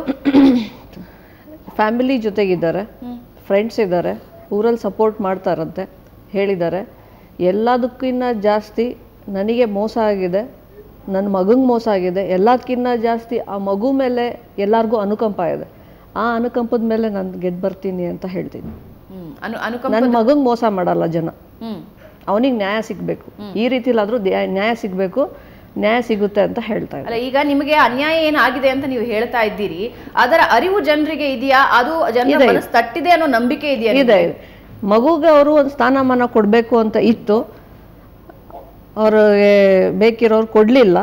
ಫ್ಯಾಮಿಲಿ ಜೊತೆಗಿದ್ದಾರೆ ಫ್ರೆಂಡ್ಸ್ ಇದ್ದಾರೆ ಊರಲ್ಲಿ ಸಪೋರ್ಟ್ ಮಾಡ್ತಾರಂತೆ ಹೇಳಿದ್ದಾರೆ ಎಲ್ಲದಕ್ಕಿಂತ ಜಾಸ್ತಿ ನನಗೆ ಮೋಸ ಆಗಿದೆ ನನ್ನ ಮಗಂಗೆ ಮೋಸ ಆಗಿದೆ ಎಲ್ಲದಕ್ಕಿಂತ ಜಾಸ್ತಿ ಆ ಮಗು ಮೇಲೆ ಎಲ್ಲರಿಗೂ ಅನುಕಂಪ ಇದೆ ಆ ಅನುಕಂಪದ ಮೇಲೆ ನಾನು ಗೆದ್ದು ಬರ್ತೀನಿ ಅಂತ ಹೇಳ್ತೀನಿ ಹ್ಮ್ ಅನು ಅನುಕಂಪ ನನ್ನ ಮಗಂಗೆ ಮೋಸ ಮಾಡಲ್ಲ ಜನ ಹ್ಮ್ ಅವನಿಗೆ ನ್ಯಾಯ ಸಿಗಬೇಕು ಈ ರೀತಿಲಾದರೂ ನ್ಯಾಯ ಸಿಗಬೇಕು ನ್ಯಾಯ ಸಿಗುತ್ತೆ ಅಂತ ಹೇಳ್ತಾ ಇದ್ದಾರೆ ಅಲ್ಲ ಈಗ ನಿಮಗೆ ಅನ್ಯಾಯ ಏನಾಗಿದೆ ಅಂತ ನೀವು ಹೇಳ್ತಾ ಇದ್ದೀರಿ ಅದರ ಅರಿವು ಜನರಿಗೆ ಇದೆಯಾ ಅದು ಜನರ ಇದೆ. ಮನಸ್ಸು ತಟ್ಟಿದೆ ಅನ್ನೋ ನಂಬಿಕೆ ಇದೆಯಾ ಇದೆ ಮಗುಗೆ ಅವರು ಒಂದು ಸ್ಥಾನಮಾನ ಕೊಡಬೇಕು ಅಂತ ಇತ್ತು ಅವ್ರಿಗೆ ಬೇಕಿರೋರು ಕೊಡಲಿಲ್ಲ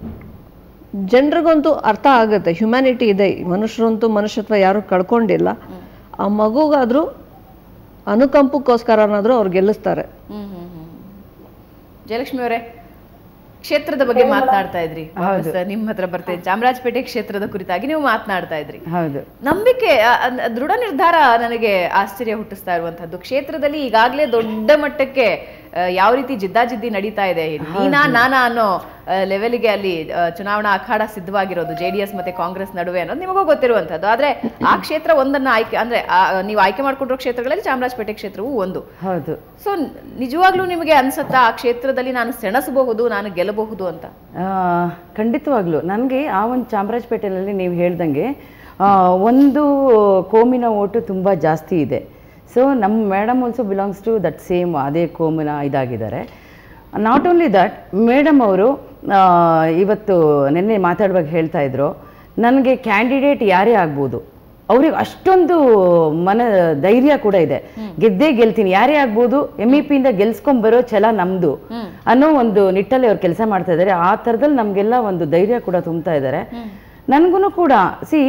ಜನರಿಗಂತೂ ಅರ್ಥ ಆಗುತ್ತೆ ಹ್ಯುಮ್ಯಾನಿಟಿ ಇದೆ ಮನುಷ್ಯರಂತೂ ಮನುಷ್ಯತ್ವ ಯಾರು ಕಳ್ಕೊಂಡಿಲ್ಲ ಆ ಮಗುಗಾದ್ರೂ ಅನುಕಂಪಕ್ಕೋಸ್ಕರನಾದ್ರೂ ಅವ್ರು ಗೆಲ್ಲಿಸ್ತಾರೆ ಹ್ಮ್ ಹ್ಮ್ ಹ್ಮ್ ಜಯಲಕ್ಷ್ಮಿ ಅವರೇ ಕ್ಷೇತ್ರದ ಬಗ್ಗೆ ಮಾತನಾಡ್ತಾ ಇದ್ರಿ ವಾಪಸ್ ನಿಮ್ಮ ಹತ್ರ ಬರ್ತೇನೆ ಚಾಮರಾಜಪೇಟೆ ಕ್ಷೇತ್ರದ ಕುರಿತಾಗಿ ನೀವು ಮಾತನಾಡ್ತಾ ಇದ್ರಿ ಹೌದು ನಂಬಿಕೆ ಆ, ಅದ್- ದೃಢ ನಿರ್ಧಾರ ನನಗೆ ಆಶ್ಚರ್ಯ ಹುಟ್ಟಿಸ್ತಾ ಇರುವಂತದ್ದು ಕ್ಷೇತ್ರದಲ್ಲಿ ಈಗಾಗಲೇ ದೊಡ್ಡ ಮಟ್ಟಕ್ಕೆ ಆ, ಯಾವ ರೀತಿ ಜಿದ್ದಾಜಿದ್ದಿ ನಡೀತಾ ಇದೆ ನೀನಾ ನಾನಾ ಅನ್ನೋ ಲೆವೆಲ್ಗೆ ಅಲ್ಲಿ ಆ, ಚುನಾವಣಾ ಅಖಾಡ ಸಿದ್ಧವಾಗಿರೋದು ಜೆ ಡಿ ಎಸ್ ಮತ್ತೆ ಕಾಂಗ್ರೆಸ್ ನಡುವೆ ಅನ್ನೋದು ನಿಮಗೂ ಗೊತ್ತಿರುವಂತದ್ದು ಆದ್ರೆ ಆ ಕ್ಷೇತ್ರ ಒಂದನ್ನ ಆಯ್ಕೆ ಅಂದ್ರೆ ಆ, ನೀವು ಆಯ್ಕೆ ಮಾಡ್ಕೊಂಡಿರೋ ಕ್ಷೇತ್ರಗಳಲ್ಲಿ ಚಾಮರಾಜಪೇಟೆ ಕ್ಷೇತ್ರವೂ ಒಂದು ಹೌದು ಸೊ ನಿಜವಾಗ್ಲೂ ನಿಮಗೆ ಅನ್ಸತ್ತಾ ಆ ಕ್ಷೇತ್ರದಲ್ಲಿ ನಾನು ಸೆಣಸಬಹುದು ನಾನು ಗೆಲ್ಲಬಹುದು ಅಂತ ಆ, ಖಂಡಿತವಾಗ್ಲೂ ನನಗೆ ಆ ಒಂದು ಚಾಮರಾಜಪೇಟೆಯಲ್ಲಿ ನೀವು ಹೇಳ್ದಂಗೆ ಆ, ಒಂದು ಕೋಮಿನ ಓಟು ತುಂಬ ಜಾಸ್ತಿ ಇದೆ ಸೊ ನಮ್ಮ madam also belongs to that same ಅದೇ ಕೋಮಿನ ಇದಾಗಿದ್ದಾರೆ ನಾಟ್ ಓನ್ಲಿ ದಟ್ ಮೇಡಮ್ ಅವರು ಆ, ಇವತ್ತು ನಿನ್ನೆ ಮಾತಾಡುವಾಗ ಹೇಳ್ತಾ ಇದ್ರು ನನಗೆ ಕ್ಯಾಂಡಿಡೇಟ್ ಯಾರೇ ಆಗ್ಬೋದು ಅವ್ರಿಗೆ ಅಷ್ಟೊಂದು ಮನ ಧೈರ್ಯ ಕೂಡ ಇದೆ ಗೆದ್ದೇ ಗೆಲ್ತೀನಿ ಯಾರೇ ಆಗ್ಬೋದು ಎಮ್ ಇ ಪಿಯಿಂದ ಗೆಲ್ಸ್ಕೊಂಡ್ ಬರೋ ಛಲ ನಮ್ದು ಅನ್ನೋ ಒಂದು ನಿಟ್ಟಲ್ಲಿ ಅವ್ರು ಕೆಲಸ ಮಾಡ್ತಾ ಇದ್ದಾರೆ ಆ ಥರದಲ್ಲಿ ನಮಗೆಲ್ಲ ಒಂದು ಧೈರ್ಯ ಕೂಡ ತುಂಬ್ತಾ ಇದ್ದಾರೆ ನನಗೂ ಕೂಡ ಸಿ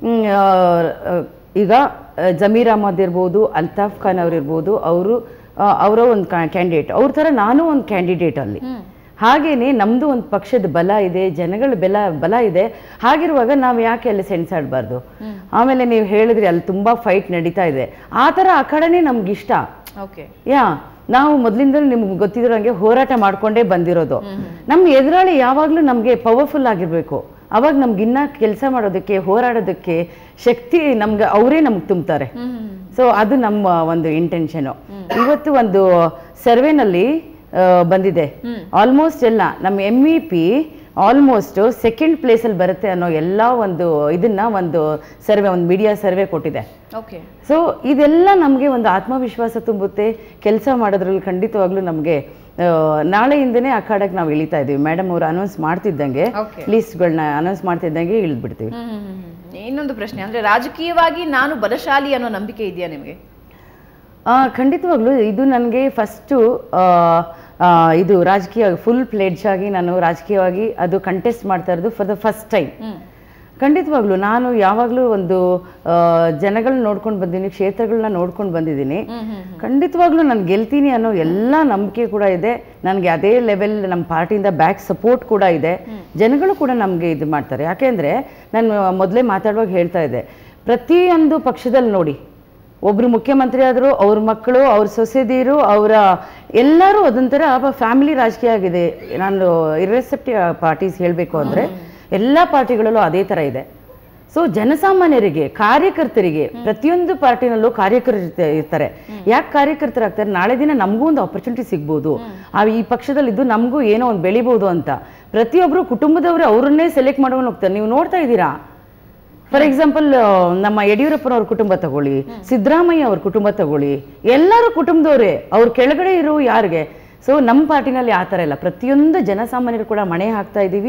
ಈಗ ಆ, ಜಮೀರ್ ಅಹಮದ್ ಇರ್ಬೋದು ಅಲ್ತಾಫ್ ಖಾನ್ ಅವ್ರು ಇರ್ಬೋದು ಅವರು ಅವರ ಒಂದು ಕ್ಯಾಂಡಿಡೇಟ್ ಅವ್ರ ಥರ ನಾನು ಒಂದು ಕ್ಯಾಂಡಿಡೇಟ್ ಅಲ್ಲಿ ಹಾಗೇನೆ ನಮ್ದು ಒಂದು ಪಕ್ಷದ ಬಲ ಇದೆ ಜನಗಳ ಬೆಲ ಬಲ ಇದೆ ಹಾಗಿರುವಾಗ ನಾವು ಯಾಕೆ ಅಲ್ಲಿ ಸೆಣಸಾಡಬಾರ್ದು ಆಮೇಲೆ ನೀವು ಹೇಳಿದ್ರಿ ಅಲ್ಲಿ ತುಂಬಾ ಫೈಟ್ ನಡೀತಾ ಇದೆ ಆ ಥರ ಆ ಕಡೆನೇ ನಮ್ಗೆ ಇಷ್ಟ ಓಕೆ ಯಾ ನಾವು ಮೊದಲಿಂದಲೂ ನಿಮ್ಗೆ ಗೊತ್ತಿರೋ ಹಂಗೆ ಹೋರಾಟ ಮಾಡ್ಕೊಂಡೇ ಬಂದಿರೋದು ನಮ್ಮ ಎದುರಾಳಿ ಯಾವಾಗಲೂ ನಮಗೆ ಪವರ್ಫುಲ್ ಆಗಿರ್ಬೇಕು ಅವಾಗ ನಮ್ಗೆ ಇನ್ನ ಕೆಲಸ ಮಾಡೋದಕ್ಕೆ ಹೋರಾಡೋದಕ್ಕೆ ಶಕ್ತಿ ನಮ್ಗೆ ಅವರೇ ನಮ್ಗೆ ತುಂಬ್ತಾರೆ ಸೊ ಅದು ನಮ್ಮ ಒಂದು ಇಂಟೆನ್ಷನು ಇವತ್ತು ಒಂದು ಸರ್ವೆನಲ್ಲಿ ಬಂದಿದೆ ಆಲ್ಮೋಸ್ಟ್ ಎಲ್ಲ ನಮ್ಮ M E P almost second ಪ್ಲೇಸಲ್ಲಿ ಬರುತ್ತೆ ಅನ್ನೋ ಎಲ್ಲ ಒಂದು ಇದನ್ನ ಒಂದು ಸರ್ವೆ ಒಂದು ಮೀಡಿಯಾ ಸರ್ವೆ ಕೊಟ್ಟಿದೆ ಓಕೆ ಸೊ ಇದೆಲ್ಲ ನಮಗೆ ಒಂದು ಆತ್ಮವಿಶ್ವಾಸ ತುಂಬುತ್ತೆ ಕೆಲಸ ಮಾಡೋದ್ರಲ್ಲಿ ಖಂಡಿತವಾಗ್ಲೂ ನಮಗೆ ನಾಳೆಯಿಂದನೇ ಅಖಾಡಕ್ಕೆ ನಾವು ಇಳಿತಾ ಇದೀವಿ ಮೇಡಮ್ ಅವರು ಅನೌನ್ಸ್ ಮಾಡ್ತಿದ್ದಂಗೆ Okay. ಲಿಸ್ಟ್ಗಳನ್ನ ಅನೌನ್ಸ್ ಮಾಡ್ತಿದ್ದಂಗೆ ಇಳಿದ್ಬಿಡ್ತೀವಿ ಇನ್ನೊಂದು ಪ್ರಶ್ನೆ ಅಂದ್ರೆ ರಾಜಕೀಯವಾಗಿ ನಾನು ಬಲಶಾಲಿ ಅನ್ನೋ ನಂಬಿಕೆ ಇದೆಯಾ ನಿಮಗೆ ಆ, ಖಂಡಿತವಾಗ್ಲೂ ಇದು ನನಗೆ ಫಸ್ಟು ಇದು ರಾಜಕೀಯ ಫುಲ್ ಪ್ಲೇಡ್ಜ್ ಆಗಿ ನಾನು ರಾಜಕೀಯವಾಗಿ ಅದು ಕಂಟೆಸ್ಟ್ ಮಾಡ್ತಾ ಇರೋದು ಫಾರ್ ದ ಫಸ್ಟ್ ಟೈಮ್ ಖಂಡಿತವಾಗ್ಲೂ ನಾನು ಯಾವಾಗಲೂ ಒಂದು ಆ, ಜನಗಳನ್ನ ನೋಡ್ಕೊಂಡು ಬಂದಿದ್ದೀನಿ ಕ್ಷೇತ್ರಗಳನ್ನ ನೋಡ್ಕೊಂಡು ಬಂದಿದ್ದೀನಿ ಖಂಡಿತವಾಗ್ಲೂ ನಾನು ಗೆಲ್ತೀನಿ ಅನ್ನೋ ಎಲ್ಲ ನಂಬಿಕೆ ಕೂಡ ಇದೆ ನನಗೆ ಅದೇ ಲೆವೆಲ್ ನಮ್ಮ ಪಾರ್ಟಿಯಿಂದ ಬ್ಯಾಕ್ ಸಪೋರ್ಟ್ ಕೂಡ ಇದೆ ಜನಗಳು ಕೂಡ ನಮಗೆ ಇದು ಮಾಡ್ತಾರೆ ಯಾಕೆಂದರೆ ನಾನು ಮೊದಲೇ ಮಾತಾಡುವಾಗ ಹೇಳ್ತಾ ಇದ್ದೆ ಪ್ರತಿಯೊಂದು ಪಕ್ಷದಲ್ಲಿ ನೋಡಿ ಒಬ್ರು ಮುಖ್ಯಮಂತ್ರಿ ಆದರೂ ಅವ್ರ ಮಕ್ಕಳು ಅವ್ರ ಸೊಸೆದೀರು ಅವರ ಎಲ್ಲರೂ ಅದೊಂಥರ ಫ್ಯಾಮಿಲಿ ರಾಜಕೀಯ ಆಗಿದೆ ನಾನು ಇರ್ರೆಸೆಪ್ಟಿವ್ ಪಾರ್ಟೀಸ್ ಹೇಳಬೇಕು ಅಂದರೆ ಎಲ್ಲ ಪಾರ್ಟಿಗಳಲ್ಲೂ ಅದೇ ಥರ ಇದೆ ಸೊ ಜನಸಾಮಾನ್ಯರಿಗೆ ಕಾರ್ಯಕರ್ತರಿಗೆ ಪ್ರತಿಯೊಂದು ಪಾರ್ಟಿನಲ್ಲೂ ಕಾರ್ಯಕರ್ತರು ಇರ್ತ- ಇರ್ತಾರೆ ಯಾಕೆ ಕಾರ್ಯಕರ್ತರಾಗ್ತಾರೆ ನಾಳೆ ದಿನ ನಮಗೂ ಒಂದು ಆಪರ್ಚುನಿಟಿ ಸಿಗ್ಬೋದು ಆ ಈ ಪಕ್ಷದಲ್ಲಿ ಇದ್ದು ನಮಗೂ ಏನೋ ಒಂದು ಬೆಳಿಬೋದು ಅಂತ ಪ್ರತಿಯೊಬ್ಬರು ಕುಟುಂಬದವರು ಅವರನ್ನೇ ಸೆಲೆಕ್ಟ್ ಮಾಡ್ಕೊಂಡು ಹೋಗ್ತಾರೆ ನೀವು ನೋಡ್ತಾ ಇದ್ದೀರಾ ಫಾರ್ ಎಕ್ಸಾಂಪಲ್ ನಮ್ಮ ಯಡಿಯೂರಪ್ಪನವ್ರ ಕುಟುಂಬ ತಗೊಳ್ಳಿ ಸಿದ್ದರಾಮಯ್ಯ ಅವ್ರ ಕುಟುಂಬ ತಗೊಳ್ಳಿ ಎಲ್ಲರೂ ಕುಟುಂಬದವರೇ ಅವ್ರ ಕೆಳಗಡೆ ಇರೋ ಯಾರಿಗೆ ಸೊ ನಮ್ಮ ಪಾರ್ಟಿನಲ್ಲಿ ಆ ಥರ ಇಲ್ಲ ಪ್ರತಿಯೊಂದು ಜನಸಾಮಾನ್ಯರು ಕೂಡ ಮಣೆ ಹಾಕ್ತಾ ಇದ್ದೀವಿ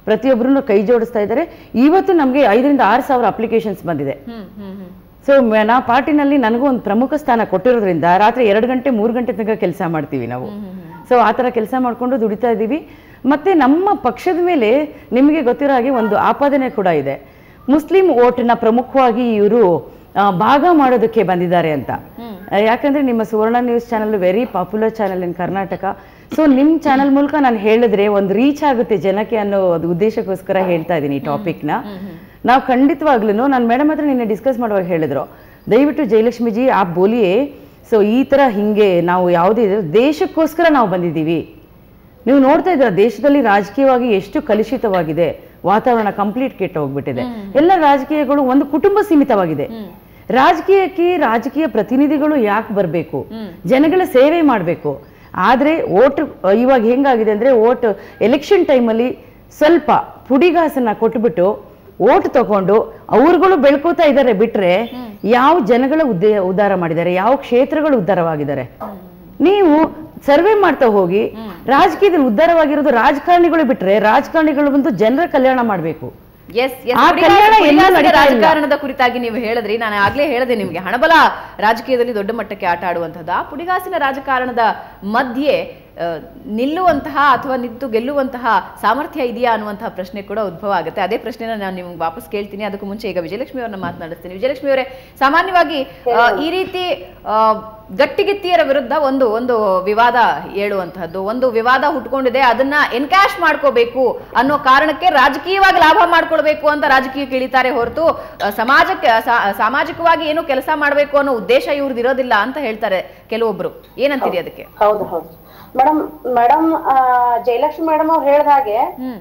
ಪ್ರತಿಯೊಬ್ಬರೂ ಕೈ ಜೋಡಿಸ್ತಾ ಇದ್ದಾರೆ ಇವತ್ತು ನಮಗೆ ಐದರಿಂದ ಆರು ಸಾವಿರ ಅಪ್ಲಿಕೇಶನ್ಸ್ ಬಂದಿದೆ ಹ್ಮ್ ಹ್ಮ್ ಹ್ಮ್ ಸೊ ನಾ ಪಾರ್ಟಿನಲ್ಲಿ ನನಗೂ ಒಂದು ಪ್ರಮುಖ ಸ್ಥಾನ ಕೊಟ್ಟಿರೋದ್ರಿಂದ ರಾತ್ರಿ ಎರಡು ಗಂಟೆ ಮೂರು ಗಂಟೆ ತನಕ ಕೆಲಸ ಮಾಡ್ತೀವಿ ನಾವು ಸೊ ಆ ಥರ ಕೆಲಸ ಮಾಡಿಕೊಂಡು ದುಡಿತಾ ಇದ್ದೀವಿ ಮತ್ತೆ ನಮ್ಮ ಪಕ್ಷದ ಮೇಲೆ ನಿಮಗೆ ಗೊತ್ತಿರೋ ಹಾಗೆ ಒಂದು ಆಪಾದನೆ ಕೂಡ ಇದೆ ಮುಸ್ಲಿಂ ಓಟನ್ನ ಪ್ರಮುಖವಾಗಿ ಇವರು ಭಾಗ ಮಾಡೋದಕ್ಕೆ ಬಂದಿದ್ದಾರೆ ಅಂತ ಆ, ಯಾಕಂದ್ರೆ ನಿಮ್ಮ Suvarna news channel very popular channel in Karnataka so ನಿಮ್ಮ ಚಾನಲ್ ಮೂಲಕ ನಾನು ಹೇಳಿದ್ರೆ ಒಂದು ರೀಚ್ ಆಗುತ್ತೆ ಜನಕ್ಕೆ ಅನ್ನೋ ಒಂದು ಉದ್ದೇಶಕ್ಕೋಸ್ಕರ ಹೇಳ್ತಾ ಇದ್ದೀನಿ ಈ ಟಾಪಿಕ್ನ ನಾವು ಖಂಡಿತವಾಗ್ಲೂ ನಾನು ಮೇಡಮ್ ಹತ್ರ ನಿನ್ನೆ ಡಿಸ್ಕಸ್ ಮಾಡುವಾಗ ಹೇಳಿದ್ರು ದಯವಿಟ್ಟು ಜಯಲಕ್ಷ್ಮಿಜಿ ಆ ಬೋಲಿಯೇ ಸೊ ಈ ಥರ ಹಿಂಗೆ ನಾವು ಯಾವುದೇ ಇದು- ದೇಶಕ್ಕೋಸ್ಕರ ನಾವು ಬಂದಿದ್ದೀವಿ ನೀವು ನೋಡ್ತಾ ಇದ್ದೀರಾ ದೇಶದಲ್ಲಿ ರಾಜಕೀಯವಾಗಿ ಎಷ್ಟು ಕಲುಷಿತವಾಗಿದೆ ವಾತಾವರಣ ಕಂಪ್ಲೀಟ್ ಕೆಟ್ಟು ಹೋಗ್ಬಿಟ್ಟಿದೆ ಎಲ್ಲ ರಾಜಕೀಯಗಳು ಒಂದು ಕುಟುಂಬ ಸೀಮಿತವಾಗಿದೆ ರಾಜಕೀಯಕ್ಕೆ ರಾಜಕೀಯ ಪ್ರತಿನಿಧಿಗಳು ಯಾಕೆ ಬರಬೇಕು ಜನಗಳ ಸೇವೆ ಮಾಡಬೇಕು ಆದ್ರೆ ಓಟ್ ಇವಾಗ ಹೆಂಗಾಗಿದೆ ಅಂದ್ರೆ ಓಟ್ ಎಲೆಕ್ಷನ್ ಟೈಮಲ್ಲಿ ಸ್ವಲ್ಪ ಪುಡಿಗಾಸನ್ನ ಕೊಟ್ಬಿಟ್ಟು ಓಟ್ ತಗೊಂಡು ಅವ್ರುಗಳು ಬೆಳ್ಕೋತಾ ಇದ್ದಾರೆ ಬಿಟ್ರೆ ಯಾವ ಜನಗಳ ಉದ್ದೇ ಉದ್ಧಾರ ಮಾಡಿದ್ದಾರೆ ಯಾವ ಕ್ಷೇತ್ರಗಳು ಉದ್ಧಾರವಾಗಿದ್ದಾರೆ ನೀವು ಸರ್ವೆ ಮಾಡ್ತಾ ಹೋಗಿ ರಾಜಕೀಯದಲ್ಲಿ ಉದ್ಧಾರವಾಗಿರೋದು ರಾಜಕಾರಣಿಗಳು ಬಿಟ್ರೆ ರಾಜಕಾರಣಿಗಳು ಬಂದು ಜನರ ಕಲ್ಯಾಣ ಮಾಡಬೇಕು ಎಸ್ ಆ ಕಲ್ಯಾಣ ಎಲ್ಲೂ ನಡೀತಾ ಇಲ್ಲ. ರಾಜಕಾರಣದ ಕುರಿತಾಗಿ ನೀವು ಹೇಳಿದ್ರಿ ನಾನು ಆಗ್ಲೇ ಹೇಳಿದೆ ನಿಮ್ಗೆ ಹಣಬಲ ರಾಜಕೀಯದಲ್ಲಿ ದೊಡ್ಡ ಮಟ್ಟಕ್ಕೆ ಆಟ ಆಡುವಂತದ್ದು ಆ ಪುಡಿಗಾಸಿನ ರಾಜಕಾರಣದ ಮಧ್ಯೆ ಆ, ನಿಲ್ಲುವಂತಹ ಅಥವಾ ನಿಂತು ಗೆಲ್ಲುವಂತಹ ಸಾಮರ್ಥ್ಯ ಇದೆಯಾ ಅನ್ನುವಂತಹ ಪ್ರಶ್ನೆ ಕೂಡ ಉದ್ಭವ ಆಗುತ್ತೆ ಅದೇ ಪ್ರಶ್ನೆನ ನಾನು ನಿಮ್ಗೆ ವಾಪಸ್ ಕೇಳ್ತೀನಿ ಅದಕ್ಕೂ ಮುಂಚೆ ಈಗ ವಿಜಯಲಕ್ಷ್ಮಿ ಅವ್ರನ್ನ ಮಾತನಾಡಿಸ್ತೀನಿ ವಿಜಯಲಕ್ಷ್ಮಿ ಅವರೇ ಸಾಮಾನ್ಯವಾಗಿ ಆ, ಈ ರೀತಿ ಆ, ಗಟ್ಟಿಗಿತ್ತಿಯರ ವಿರುದ್ಧ ಒಂದು ಒಂದು ವಿವಾದ ಏಳುವಂತಹದ್ದು ಒಂದು ವಿವಾದ ಹುಟ್ಕೊಂಡಿದೆ ಅದನ್ನ ಎನ್ಕ್ಯಾಶ್ ಮಾಡ್ಕೋಬೇಕು ಅನ್ನೋ ಕಾರಣಕ್ಕೆ ರಾಜಕೀಯವಾಗಿ ಲಾಭ ಮಾಡ್ಕೊಳ್ಬೇಕು ಅಂತ ರಾಜಕೀಯಕ್ಕೆ ಇಳಿತಾರೆ ಹೊರತು ಆ, ಸಮಾಜಕ್ಕೆ ಸಾ- ಸಾಮಾಜಿಕವಾಗಿ ಏನು ಕೆಲಸ ಮಾಡಬೇಕು ಅನ್ನೋ ಉದ್ದೇಶ ಇವ್ರದ್ದು ಇರೋದಿಲ್ಲ ಅಂತ ಹೇಳ್ತಾರೆ ಕೆಲವೊಬ್ರು ಏನಂತೀರಿ ಅದಕ್ಕೆ ಹೌದು ಹೌದು ಮೇಡಮ್ ಮೇಡಮ್ ಜಯಲಕ್ಷ್ಮಿ ಮೇಡಮ್ ಅವ್ರು ಹೇಳ್ದ ಹಾಗೆ ಹ್ಮ್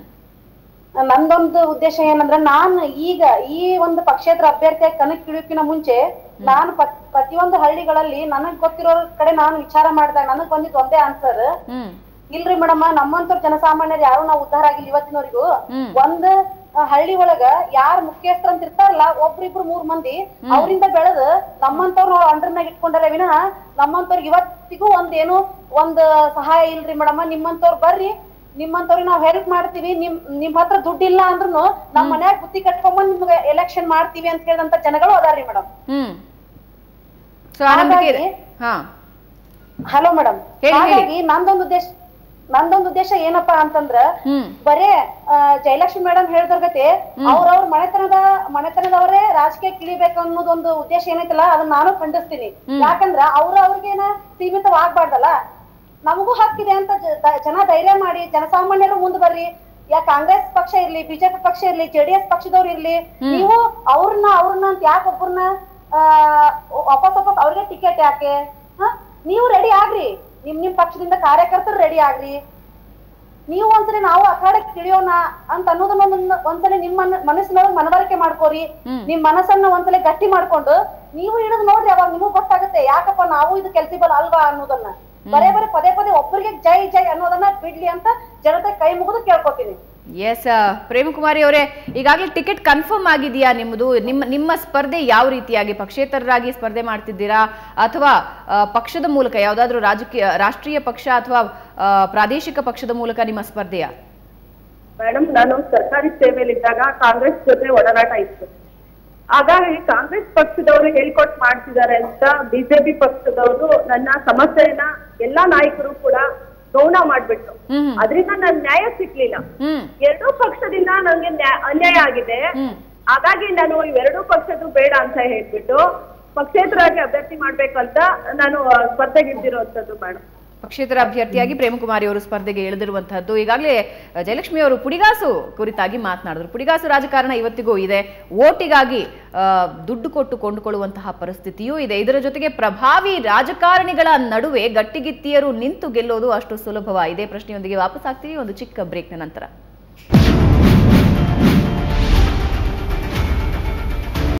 ನಂದೊಂದು ಉದ್ದೇಶ ಏನಂದ್ರೆ ನಾನು ಈಗ ಈ ಒಂದು ಪಕ್ಷೇತರ ಅಭ್ಯರ್ಥಿಯಾಗಿ ಕಣಕ್ಕೆ ಇಳಿಯೋಕಿನ ಮುಂಚೆ ನಾನು ಪ- ಪ್ರತಿಯೊಂದು ಹಳ್ಳಿಗಳಲ್ಲಿ ನನಗ್ ಗೊತ್ತಿರೋ ಕಡೆ ನಾನು ವಿಚಾರ ಮಾಡಿದಾಗ ನನಗ್ ಬಂದಿದ್ ಒಂದೇ ಆನ್ಸರ್ ಹ್ಮ್ ಇಲ್ರಿ ಮೇಡಮ್ ನಮ್ಮಂತವ್ರ ಜನಸಾಮಾನ್ಯರು ಯಾರು ನಾವು ಉದ್ಧಾರ ಆಗಿಲ್ಲ ಇವತ್ತಿನವರೆಗೂ ಹ್ಮ್. ಒಂದ್ ಆ, ಹಳ್ಳಿ ಒಳಗ ಯಾರ್ ಮುಖ್ಯಸ್ಥರ ಅಂತ ಇರ್ತಾರಲ್ಲ ಒಬ್ರಿಬ್ರು ಮೂರ್ ಮಂದಿ ಅವರಿಂದ ಬೆಳೆದು ನಮ್ಮಂತವ್ರು ನಾವು ಅಂಡರ್ನಾಗ ಇಟ್ಕೊಂಡಾರ ವಿನಃ ನಮ್ಮಂತವ್ರಿಗೆ ಇವತ್ತಿಗೂ ಒಂದ್ ಏನು ಒಂದ್ ಸಹಾಯ ಇಲ್ರಿ ಮೇಡಮ್ ನಿಮ್ಮಂತವ್ರು ಬರ್ರಿ ನಿಮ್ಮಂತವ್ರಿಗೆ ನಾವ್ ಹೆಲ್ಪ್ ಮಾಡ್ತೀವಿ ನಿಮ್ ನಿಮ್ ಹತ್ರ ದುಡ್ಡಿಲ್ಲ ಅಂದ್ರೂ ನಮ್ ಮನ್ಯಾಗ ಬುತ್ತಿ ಕಟ್ಕೊಂಬಂದ್ ನಿಮ್ಗೆ ಎಲೆಕ್ಷನ್ ಮಾಡ್ತೀವಿ ಅಂತ ಹೇಳಿದಂತ ಜನಗಳು ಅದಾರ್ರಿ ಮೇಡಮ್ ಹ್ಮ್ ಸೊ ಆ ನಂಬಿಕೆ ಇದೆ ಹಾಗಾಗಿ- ಹಾ ಹಲೋ ಮೇಡಮ್ ಹೇಳಿ, ಹೇಳಿ. ಹಾಗಾಗಿ ನಂದೊಂದು ಉದ್ದೇಶ ನಂದೊಂದು ಉದ್ದೇಶ ಏನಪ್ಪಾ ಅಂತಂದ್ರ ಹ್ಮ್ ಬರೇ ಆ, ಜಯಲಕ್ಷ್ಮಿ ಮೇಡಮ್ ಹೇಳ್ದರ್ಗತೆ ಅವ್ರವ್ರ ಮನೆತನದ ಮನೆತನದವರೇ ರಾಜಕೀಯ ಕಿಳಿಬೇಕು ಅನ್ನೋದೊಂದು ಉದ್ದೇಶ ಏನೈತಲ್ಲ ಅದನ್ನ ನಾನು ಖಂಡಿಸ್ತೀನಿ ಯಾಕಂದ್ರ ಅವ್ರ ಅವ್ರಿಗೇನ ಸೀಮಿತವಾಗ್ಬಾರ್ದಲ್ಲ ನಮಗೂ ಹಕ್ಕಿದೆ ಅಂತ ಜ- ದ- ಜನ ಧೈರ್ಯ ಮಾಡಿ ಜನಸಾಮಾನ್ಯರು ಮುಂದ್ ಬರ್ರಿ ಯಾ ಕಾಂಗ್ರೆಸ್ ಪಕ್ಷ ಇರ್ಲಿ ಬಿಜೆಪಿ ಪಕ್ಷ ಇರ್ಲಿ ಜೆಡಿಎಸ್ ಪಕ್ಷದವ್ರು ಇರ್ಲಿ ನೀವು ಅವ್ರನ್ನ ಅವ್ರನ್ನ ಅಂತ ಯಾಕೆ ಒಬ್ಬರನ್ನ ವಾಪಸ್ ವಾಪಸ್ ಅವ್ರಿಗೆ ಟಿಕೆಟ್ ಯಾಕೆ ಹ? ನೀವು ರೆಡಿ ಆಗ್ರಿ ನಿಮ್ ನಿಮ್ ಪಕ್ಷದಿಂದ ಕಾರ್ಯಕರ್ತರು ರೆಡಿ ಆಗ್ರಿ ನೀವು ಒಂದ್ಸಲಿ ನಾವು ಅಖಾಡಕ್ಕೆ ತಿಳಿಯೋಣ ಅಂತ ಅನ್ನೋದನ್ನ ಒಂದ್- ಒಂದ್ಸಲಿ ನಿಮ್ ಮನ ಮನಸ್ಸಿನೊಳಗ್ ಮನವರಿಕೆ ಮಾಡ್ಕೋರಿ ನಿಮ್ ಮನಸ್ಸನ್ನ ಒಂದ್ಸಲಿ ಗಟ್ಟಿ ಮಾಡ್ಕೊಂಡು ನೀವು ಹಿಡಿದು ನೋಡ್ರಿ ಅವಾಗ ನಿಮಗ್ ಗೊತ್ತಾಗುತ್ತೆ ಯಾಕಪ್ಪ ನಾವು ಇದು ಕೆಲ್ಸಿಬಲ್ ಅಲ್ವಾ ಅನ್ನೋದನ್ನ ಬರೇ ಬರೇ ಪದೇ ಪದೇ ಒಬ್ಬರಿಗೆ ಜೈ ಜೈ ಅನ್ನೋದನ್ನ ಬಿಡ್ಲಿ ಅಂತ ಜನತೆ ಕೈ ಮುಗಿದು ಕೇಳ್ಕೊತೀನಿ ಎಸ್ ಪ್ರೇಮಕುಮಾರಿ ಅವರೇ ಈಗಾಗಲೇ ಟಿಕೆಟ್ ಕನ್ಫರ್ಮ್ ಆಗಿದೆಯಾ ನಿಮ್ಮದು ನಿಮ್ಮ ನಿಮ್ಮ ಸ್ಪರ್ಧೆ ಯಾವ ರೀತಿಯಾಗಿ ಪಕ್ಷೇತರರಾಗಿ ಸ್ಪರ್ಧೆ ಮಾಡ್ತಿದ್ದೀರಾ ಅಥವಾ ಆ, ಪಕ್ಷದ ಮೂಲಕ ಯಾವುದಾದ್ರೂ ರಾಜಕೀಯ ರಾಷ್ಟ್ರೀಯ ಪಕ್ಷ ಅಥವಾ ಆ, ಪ್ರಾದೇಶಿಕ ಪಕ್ಷದ ಮೂಲಕ ನಿಮ್ಮ ಸ್ಪರ್ಧೆಯ ಮೇಡಮ್ ನಾನು ಸರ್ಕಾರಿ ಸೇವೆಯಲ್ಲಿದ್ದಾಗ ಕಾಂಗ್ರೆಸ್ ಜೊತೆ ಒಡನಾಟ ಇತ್ತು ಹಾಗಾಗಿ ಕಾಂಗ್ರೆಸ್ ಪಕ್ಷದವರು ಹೇಳ್ಕೊಟ್ ಮಾಡ್ತಿದ್ದಾರೆ ಅಂತ ಬಿಜೆಪಿ ಪಕ್ಷದವರು ನನ್ನ ಸಮಸ್ಯೆಯನ್ನ ಎಲ್ಲಾ ನಾಯಕರು ಕೂಡ ಗೌಣ ಮಾಡ್ಬಿಟ್ರು ಹ್ಮ್ ಅದರಿಂದ ನನ್ ನ್ಯಾಯ ಸಿಗ್ಲಿಲ್ಲ ಹ್ಮ್ ಎರಡೂ ಪಕ್ಷದಿಂದ ನಂಗೆ ನ್ಯಾ- ಅನ್ಯಾಯ ಆಗಿದೆ ಹ್ಮ್ ಹಾಗಾಗಿ ನಾನು ಇವೆರಡೂ ಪಕ್ಷದ್ದು ಬೇಡ ಅಂತ ಹೇಳ್ಬಿಟ್ಟು ಪಕ್ಷೇತರಾಗಿ ಅಭ್ಯರ್ಥಿ ಮಾಡ್ಬೇಕಂತ ನಾನು ಆ, ಸ್ಪರ್ಧೆಗೆ ಇದ್ದಿರುವಂತದ್ದು ಮೇಡಮ್ ಪಕ್ಷೇತರ ಅಭ್ಯರ್ಥಿಯಾಗಿ ಪ್ರೇಮಕುಮಾರಿ ಅವರು ಸ್ಪರ್ಧೆಗೆ ಇಳಿದಿರುವಂತಹದ್ದು ಈಗಾಗಲೇ ಅಹ್, ಜಯಲಕ್ಷ್ಮಿ ಅವರು ಪುಡಿಗಾಸು ಕುರಿತಾಗಿ ಮಾತನಾಡಿದ್ರು ಪುಡಿಗಾಸು ರಾಜಕಾರಣ ಇವತ್ತಿಗೂ ಇದೆ ಓಟಿಗಾಗಿ ಆ, ದುಡ್ಡು ಕೊಟ್ಟು ಕೊಂಡುಕೊಳ್ಳುವಂತಹ ಪರಿಸ್ಥಿತಿಯೂ ಇದೆ ಇದರ ಜೊತೆಗೆ ಪ್ರಭಾವಿ ರಾಜಕಾರಣಿಗಳ ನಡುವೆ ಗಟ್ಟಿಗಿತ್ತಿಯರು ನಿಂತು ಗೆಲ್ಲೋದು ಅಷ್ಟು ಸುಲಭವ ಇದೇ ಪ್ರಶ್ನೆಯೊಂದಿಗೆ ವಾಪಸ್ ಆಗ್ತೀವಿ ಒಂದು ಚಿಕ್ಕ ಬ್ರೇಕ್ನ ನಂತರ